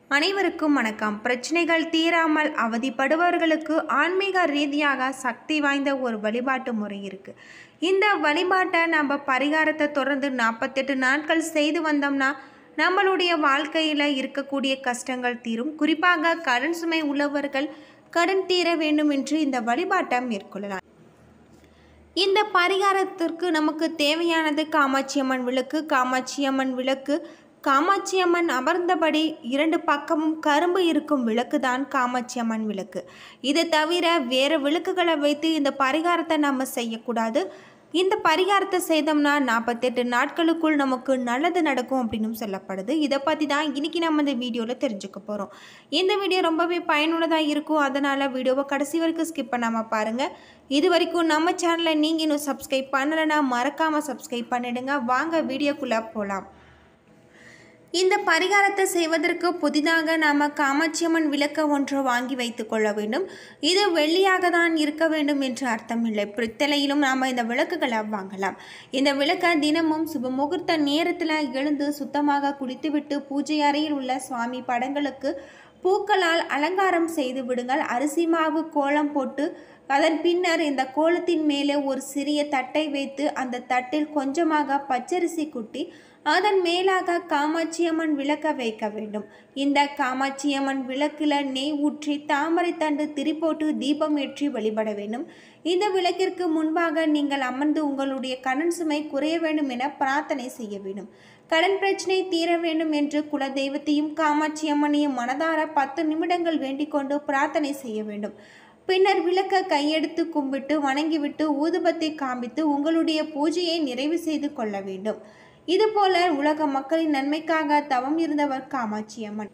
அனைவருக்கும் வணக்கம் பிரச்சனைகள் தீராமல் அவதிப்படுபவர்களுக்கு ஆன்மீக ரீதியாக சக்தி வாய்ந்த ஒரு வழிபாட்டு முறை இருக்கு இந்த வழிபாட்டை நம்ம பரிகாரத்தை தொடர்ந்து நாற்பத்தெட்டு நாட்கள் செய்து வந்தோம்னா நம்மளுடைய வாழ்க்கையில் இருக்கக்கூடிய கஷ்டங்கள் தீரும் குறிப்பாக கடன் சுமை உள்ளவர்கள் கடன் தீர வேண்டும் என்று இந்த வழிபாட்டை மேற்கொள்ளலாம் இந்த பரிகாரத்திற்கு நமக்கு தேவையானது காமாட்சியம்மன் விளக்கு காமாட்சியம்மன் விளக்கு காமாட்சியம்மன் அமர்ந்தபடி இரண்டு பக்கமும் கரும்பு இருக்கும் விளக்கு தான் காமாட்சியம்மன் விளக்கு இதை தவிர வேறு விளக்குகளை வைத்து இந்த பரிகாரத்தை நம்ம செய்யக்கூடாது இந்த பரிகாரத்தை செய்தோம்னா நாற்பத்தெட்டு நாட்களுக்குள் நமக்கு நல்லது நடக்கும் அப்படின்னு சொல்லப்படுது இதை பற்றி தான் இன்னைக்கு நம்ம இந்த வீடியோவில் தெரிஞ்சுக்க போகிறோம் இந்த வீடியோ ரொம்பவே பயனுள்ளதாக இருக்கும் அதனால் வீடியோவை கடைசி வரைக்கும் ஸ்கிப் பண்ணாமல் பாருங்கள் இது வரைக்கும் நம்ம சேனலை நீங்கள் இன்னும் சப்ஸ்கிரைப் பண்ணலைன்னா மறக்காமல் சப்ஸ்கிரைப் பண்ணிடுங்க வாங்க வீடியோக்குள்ளே போகலாம் இந்த பரிகாரத்தை செய்வதற்கு புதிதாக நாம் காமாட்சியம்மன் விளக்க ஒன்று வாங்கி வைத்துக் கொள்ள வேண்டும் இது வெள்ளியாக தான் இருக்க வேண்டும் என்று அர்த்தம் இல்லை பித்தளையிலும் நாம் இந்த விளக்குகளை வாங்கலாம் இந்த விளக்கை தினமும் சுப முகூர்த்த நேரத்தில் எழுந்து சுத்தமாக குளித்துவிட்டு பூஜை அறையில் உள்ள சுவாமி படங்களுக்கு பூக்களால் அலங்காரம் செய்து விடுங்கள் அரிசி மாவு கோலம் போட்டு அதன் பின்னர் இந்த கோலத்தின் மேலே ஒரு சிறிய தட்டை வைத்து அந்த தட்டில் கொஞ்சமாக பச்சரிசி குட்டி அதன் மேலாக காமாட்சியம்மன் விளக்க வைக்க வேண்டும் இந்த காமாட்சியம்மன் விளக்கில் நெய் ஊற்றி தாமரை தண்டு திரி போட்டு தீபம் ஏற்றி வழிபட வேண்டும் இந்த விளக்கிற்கு முன்பாக நீங்கள் அமர்ந்து உங்களுடைய கடன் சுமை குறைய வேண்டும் என பிரார்த்தனை செய்ய வேண்டும் கடன் பிரச்சனை தீர வேண்டும் என்று குல தெய்வத்தையும் காமாட்சியம்மனையும் மனதார பத்து நிமிடங்கள் வேண்டிக் கொண்டு பிரார்த்தனை செய்ய வேண்டும் பின்னர் விளக்க கையெடுத்து கும்பிட்டு வணங்கிவிட்டு ஊதுபத்தை காண்பித்து உங்களுடைய பூஜையை நிறைவு செய்து கொள்ள வேண்டும் இதுபோல உலக மக்களின் நன்மைக்காக தவம் இருந்தவர் காமாட்சியம்மன்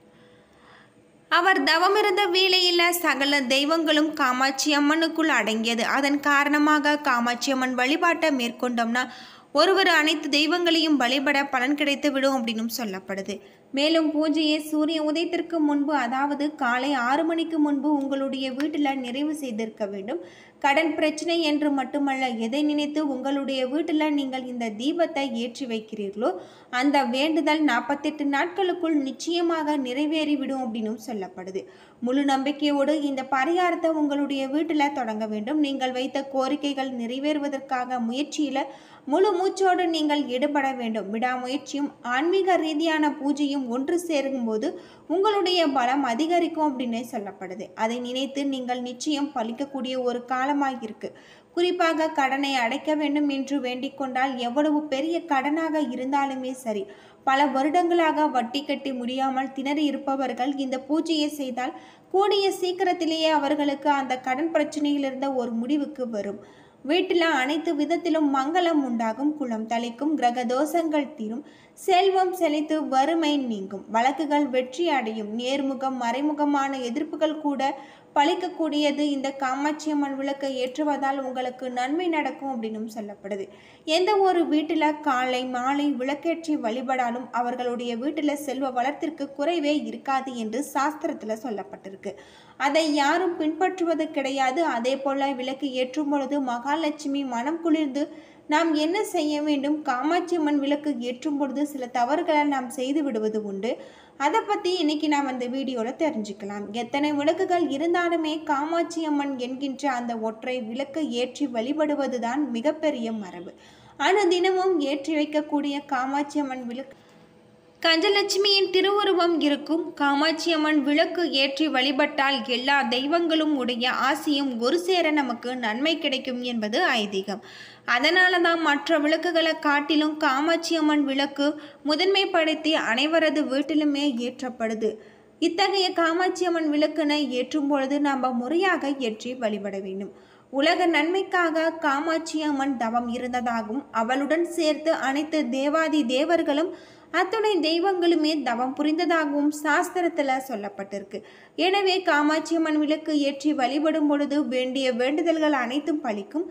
அவர் தவமிருந்த வேளையில் சகல தெய்வங்களும் காமாட்சி அம்மனுக்குள் அடங்கியது அதன் காரணமாக காமாட்சி அம்மன் வழிபாட்டை மேற்கொண்டோம்னா ஒருவர் அனைத்து தெய்வங்களையும் வழிபட பலன் கிடைத்து விடும் அப்படின்னு சொல்லப்படுது மேலும் பூஜையை சூரிய உதயத்திற்கு முன்பு அதாவது காலை ஆறு மணிக்கு முன்பு உங்களுடைய வீட்டில் நிறைவு செய்திருக்க வேண்டும் கடன் பிரச்சனை என்று மட்டுமல்ல எதை நினைத்து உங்களுடைய வீட்டில் நீங்கள் இந்த தீபத்தை ஏற்றி வைக்கிறீர்களோ அந்த வேண்டுதல் நாற்பத்தெட்டு நாட்களுக்குள் நிச்சயமாக நிறைவேறிவிடும் அப்படின்னு சொல்லப்படுது முழு நம்பிக்கையோடு இந்த பரிகாரத்தை உங்களுடைய வீட்டில் தொடங்க வேண்டும் நீங்கள் வைத்த கோரிக்கைகள் நிறைவேறுவதற்காக முயற்சியில் முழு மூச்சோடு நீங்கள் ஈடுபட வேண்டும் விடாமுயற்சியும் ஆன்மீக ரீதியான பூஜையும் ஒன்று சேரும்போது உங்களுடைய பலம் அதிகரிக்கும் அப்படின்னே சொல்லப்படுது அதை நினைத்து நீங்கள் நிச்சயம் பலிக்கக்கூடிய ஒரு காலமாக இருக்கு குறிப்பாக கடனை அடைக்க வேண்டும் என்று வேண்டிக் கொண்டால் எவ்வளவு பெரிய கடனாக இருந்தாலுமே சரி பல வருடங்களாக வட்டி கட்டி முடியாமல் திணறி இருப்பவர்கள் இந்த பூஜையை செய்தால் கூடிய சீக்கிரத்திலேயே அவர்களுக்கு அந்த கடன் பிரச்சனையிலிருந்த ஒரு முடிவுக்கு வரும் வீட்டில் அனைத்து விதத்திலும் மங்களம் உண்டாகும் குளம் தளிக்கும் கிரக தோஷங்கள் தீரும் செல்வம் செழித்து வறுமை நீங்கும் வழக்குகள் வெற்றி அடையும் நேர்முகம் மறைமுகமான எதிர்ப்புகள் கூட பழிக்கக்கூடியது இந்த காமாட்சியம்மன் விளக்கை ஏற்றுவதால் உங்களுக்கு நன்மை நடக்கும் அப்படின்னு சொல்லப்படுது எந்த ஒரு வீட்டில் காலை மாலை விளக்கேற்றி வழிபடாலும் அவர்களுடைய வீட்டில் செல்வ வளத்திற்கு குறைவே இருக்காது என்று சாஸ்திரத்தில் சொல்லப்பட்டிருக்கு அதை யாரும் பின்பற்றுவது கிடையாது அதே போல விளக்கு ஏற்றும் பொழுது மகாலட்சுமி மனம் குளிர்ந்து நாம் என்ன செய்ய வேண்டும் காமாட்சியம்மன் விளக்கு ஏற்றும் பொழுது சில தவறுகளை நாம் செய்து விடுவது உண்டு அதை பற்றி இன்னைக்கு நாம் அந்த வீடியோவில் தெரிஞ்சுக்கலாம் எத்தனை விளக்குகள் இருந்தாலுமே காமாட்சி அம்மன் என்கின்ற அந்த ஒற்றை விளக்கு ஏற்றி வழிபடுவது தான் மிகப்பெரிய மரபு ஆனால் தினமும் ஏற்றி வைக்கக்கூடிய காமாட்சி அம்மன் விளக்கு கஜலட்சுமியின் திருவுருவம் இருக்கும் காமாட்சி அம்மன் விளக்கு ஏற்றி வழிபட்டால் எல்லா தெய்வங்களும் உடைய ஆசியும் ஒரு சேர நமக்கு நன்மை கிடைக்கும் என்பது ஐதீகம் அதனால தான் மற்ற விளக்குகளை காட்டிலும் காமாட்சி அம்மன் விளக்கு முதன்மைப்படுத்தி அனைவரது வீட்டிலுமே ஏற்றப்படுது இத்தகைய காமாட்சி அம்மன் விளக்கினை ஏற்றும் பொழுது நாம் முறையாக ஏற்றி வழிபட வேண்டும் உலக நன்மைக்காக காமாட்சி அம்மன் தவம் இருந்ததாகவும் அவளுடன் சேர்த்து அனைத்து தேவாதி தேவர்களும் அத்துணை தெய்வங்களுமே தவம் புரிந்ததாகவும் சாஸ்திரத்தில் சொல்லப்பட்டிருக்கு எனவே காமாட்சி அம்மன் விளக்கு ஏற்றி வழிபடும் பொழுது வேண்டிய வேண்டுதல்கள் அனைத்தும் பலிக்கும்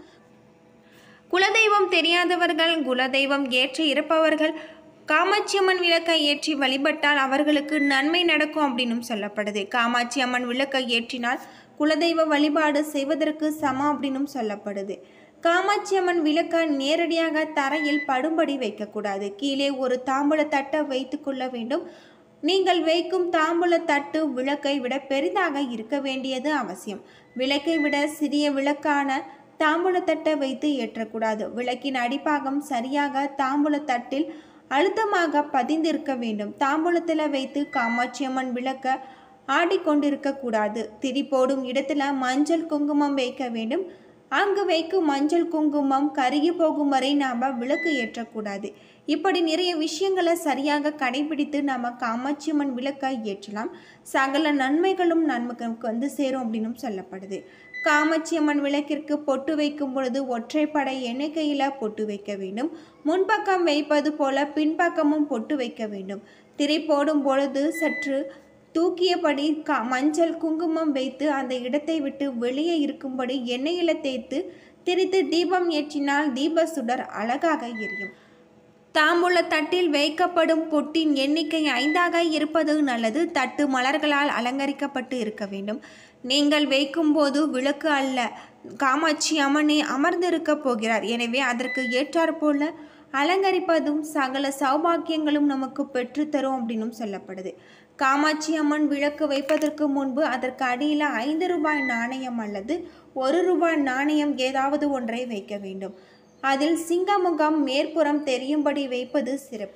குலதெய்வம் தெரியாதவர்கள் குலதெய்வம் ஏற்றி இருப்பவர்கள் காமாட்சி அம்மன் விளக்கை ஏற்றி வழிபட்டால் அவர்களுக்கு நன்மை நடக்கும் அப்படின்னும் சொல்லப்படுது காமாட்சி அம்மன் விளக்கை ஏற்றினால் குலதெய்வ வழிபாடு செய்வதற்கு சமம் அப்படின்னும் சொல்லப்படுது காமாட்சி அம்மன் விளக்க நேரடியாக தரையில் படும்படி வைக்கக்கூடாது கீழே ஒரு தாம்பூல தட்டை வைத்து கொள்ள வேண்டும் நீங்கள் வைக்கும் தாம்பூல தட்டு விளக்கை விட பெரிதாக இருக்க வேண்டியது அவசியம் விளக்கை விட சிறிய விளக்கான தாம்பூலத்தட்டை வைத்து ஏற்றக்கூடாது விளக்கின் அடிப்பாகம் சரியாக தாம்பூலத்தட்டில் அழுத்தமாக பதிந்திருக்க வேண்டும் தாம்பூலத்தில் வைத்து காமாட்சியம்மன் விளக்க ஆடிக்கொண்டிருக்க கூடாது திரி போடும் இடத்துல மஞ்சள் குங்குமம் வைக்க வேண்டும் அங்கு வைக்கும் மஞ்சள் குங்குமம் கருகி போகும் வரை நாம் விளக்கு ஏற்றக்கூடாது இப்படி நிறைய விஷயங்களை சரியாக கடைபிடித்து நாம் காமாட்சியம்மன் விளக்கை ஏற்றலாம் சகல நன்மைகளும் நமக்கு வந்து சேரும் அப்படின்னும் சொல்லப்படுது காமாட்சியம்மன் விளக்கிற்கு பொட்டு வைக்கும் பொழுது ஒற்றைப்படை எண்ணிக்கையில் பொட்டு வைக்க வேண்டும் முன்பக்கம் வைப்பது போல பின்பக்கமும் பொட்டு வைக்க வேண்டும் திரை போடும் பொழுது சற்று தூக்கியபடி கா மஞ்சள் குங்குமம் வைத்து அந்த இடத்தை விட்டு வெளியே இருக்கும்படி எண்ணெயில் தேய்த்து திரித்து தீபம் ஏற்றினால் தீப சுடர் அழகாக எரியும் தாம்பூல தட்டில் வைக்கப்படும் பொட்டின் எண்ணிக்கை ஐந்தாக இருப்பது நல்லது தட்டு மலர்களால் அலங்கரிக்கப்பட்டு இருக்க வேண்டும் நீங்கள் வைக்கும்போது விளக்கு அல்ல காமாட்சி அம்மனே அமர்ந்திருக்க போகிறார் எனவே அதற்கு ஏற்றாற்போல அலங்கரிப்பதும் சகல சௌபாக்கியங்களும் நமக்கு பெற்றுத்தரும் அப்படின்னும் சொல்லப்படுது காமாட்சி அம்மன் விளக்கு வைப்பதற்கு முன்பு அதற்கு அடியில் ஐந்து ரூபாய் நாணயம் அல்லது ஒரு ரூபாய் நாணயம் ஏதாவது ஒன்றை வைக்க வேண்டும் அதில் சிங்கமுகம் மேற்புறம் தெரியும்படி வைப்பது சிறப்பு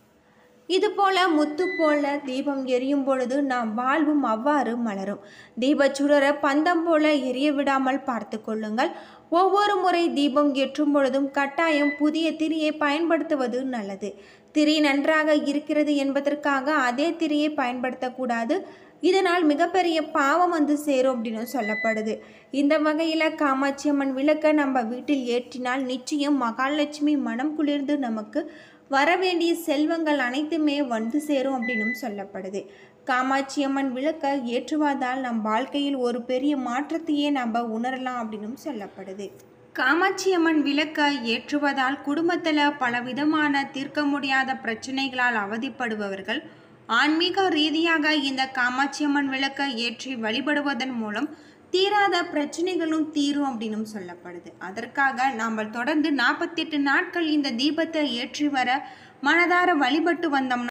இதுபோல முத்து போல தீபம் எரியும் பொழுது நாம் வாழ்வும் அவ்வாறு மலரும் தீபச்சுடரை பந்தம் போல எரிய விடாமல் பார்த்து கொள்ளுங்கள் ஒவ்வொரு முறை தீபம் ஏற்றும் பொழுதும் கட்டாயம் புதிய திரியை பயன்படுத்துவது நல்லது திரி நன்றாக இருக்கிறது என்பதற்காக அதே திரியை பயன்படுத்தக்கூடாது இதனால் மிகப்பெரிய பாவம் வந்து சேரும் அப்படின்னு சொல்லப்படுது இந்த வகையில் காமாட்சி அம்மன் விளக்கை நம்ம வீட்டில் ஏற்றினால் நிச்சயம் மகாலட்சுமி மனம் குளிர்ந்து நமக்கு வரவேண்டிய செல்வங்கள் அனைத்துமே வந்து சேரும் அப்படின்னும் சொல்லப்படுது காமாட்சி அம்மன் விளக்கை ஏற்றுவதால் நம் வாழ்க்கையில் ஒரு பெரிய மாற்றத்தையே நம்ம உணரலாம் அப்படின்னும் சொல்லப்படுது காமாட்சி அம்மன் விளக்கை ஏற்றுவதால் குடும்பத்தில் பலவிதமான தீர்க்க முடியாத பிரச்சனைகளால் அவதிப்படுபவர்கள் ஆன்மீக ரீதியாக இந்த காமாட்சி அம்மன் விளக்கை ஏற்றி வழிபடுவதன் மூலம் தீராத பிரச்சனைகளும் தீரும் அப்படின்னும் சொல்லப்படுது அதற்காக நாம் தொடர்ந்து நாற்பத்தெட்டு நாட்கள் இந்த தீபத்தை ஏற்றி வர மனதார வழிபட்டு வந்தோம்னா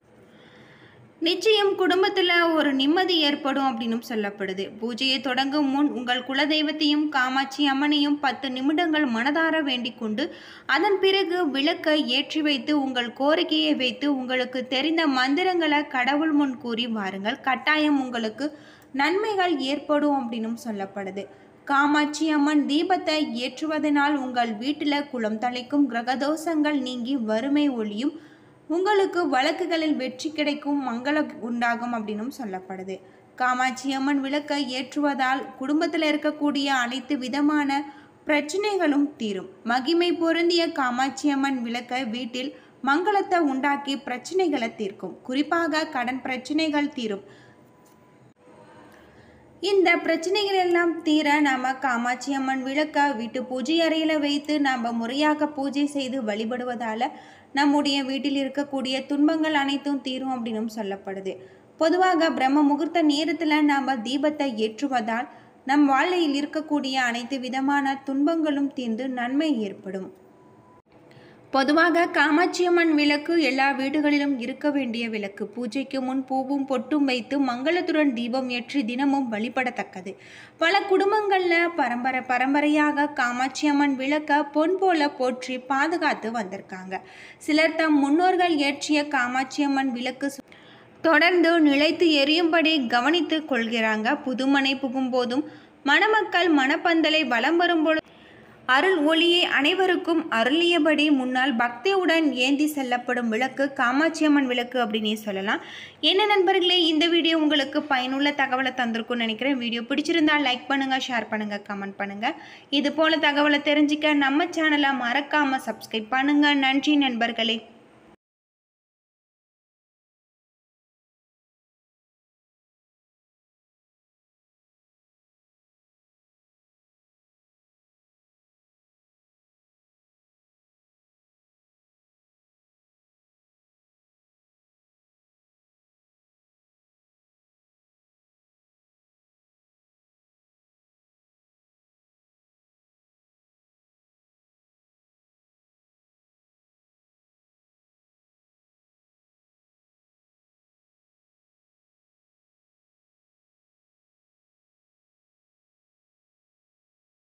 நிச்சயம் குடும்பத்தில் ஒரு நிம்மதி ஏற்படும் அப்படின்னும் சொல்லப்படுது பூஜையை தொடங்கும் முன் உங்கள் குலதெய்வத்தையும் காமாட்சி அம்மனையும் பத்து நிமிடங்கள் மனதார வேண்டிக் கொண்டு அதன் பிறகு விளக்கை ஏற்றி வைத்து உங்கள் கோரிக்கையை வைத்து உங்களுக்கு தெரிந்த மந்திரங்களை கடவுள் முன் கூறி வாருங்கள் கட்டாயம் உங்களுக்கு நன்மைகள் ஏற்படும் அப்படின்னும் சொல்லப்படுது காமாட்சி அம்மன் தீபத்தை ஏற்றுவதனால் உங்கள் வீட்டில் குளம் தழைக்கும் கிரகதோஷங்கள் நீங்கி வறுமை ஒளியும் உங்களுக்கு வழக்குகளில் வெற்றி கிடைக்கும் மங்கள உண்டாகும் அப்படின்னும் சொல்லப்படுது காமாட்சி அம்மன் விளக்கை ஏற்றுவதால் குடும்பத்தில் இருக்கக்கூடிய அனைத்து விதமான பிரச்சனைகளும் தீரும் மகிமை பொருந்திய காமாட்சி அம்மன் விளக்கை வீட்டில் மங்களத்தை உண்டாக்கி பிரச்சனைகளை தீர்க்கும் குறிப்பாக கடன் பிரச்சனைகள் தீரும் இந்த பிரச்சனைகள் எல்லாம் தீர நாம காமாட்சி அம்மன் விளக்க வீட்டு பூஜை அறையில் வைத்து நாம் முறையாக பூஜை செய்து வழிபடுவதால் நம்முடைய வீட்டில் இருக்கக்கூடிய துன்பங்கள் அனைத்தும் தீரும் அப்படின்னும் சொல்லப்படுது பொதுவாக பிரம்ம முகூர்த்த நேரத்தில் நாம் தீபத்தை ஏற்றுவதால் நம் வாழ்க்கையில் இருக்கக்கூடிய அனைத்து விதமான துன்பங்களும் தீர்ந்து நன்மை ஏற்படும் பொதுவாக காமாட்சியம்மன் விளக்கு எல்லா வீடுகளிலும் இருக்க வேண்டிய விளக்கு பூஜைக்கு முன் பூவும் பொட்டும் வைத்து மங்களத்துடன் தீபம் ஏற்றி தினமும் வழிபடத்தக்கது பல குடும்பங்களில் பரம்பரை பரம்பரையாக காமாட்சியம்மன் விளக்க பொன் போல போற்றி பாதுகாத்து வந்திருக்காங்க சிலர் தம் முன்னோர்கள் ஏற்றிய காமாட்சியம்மன் விளக்கு சு- தொடர்ந்து நிலைத்து எரியும்படி கவனித்து கொள்கிறாங்க புதுமனை புகும்போதும் மணமக்கள் மணப்பந்தலை வலம் வரும்பொழுது அருள் ஒளியை அனைவருக்கும் அருளியபடி முன்னால் பக்தியுடன் ஏந்தி செல்லப்படும் விளக்கு காமாட்சியம்மன் விளக்கு அப்படின்னே சொல்லலாம் என்ன நண்பர்களே இந்த வீடியோ உங்களுக்கு பயனுள்ள தகவலை தந்திருக்கும்னு நினைக்கிறேன் வீடியோ பிடிச்சிருந்தா லைக் பண்ணுங்கள் ஷேர் பண்ணுங்கள் கமெண்ட் பண்ணுங்கள் இது போல தகவலை தெரிஞ்சுக்க நம்ம சேனலை மறக்காமல் சப்ஸ்கிரைப் பண்ணுங்கள் நன்றி நண்பர்களே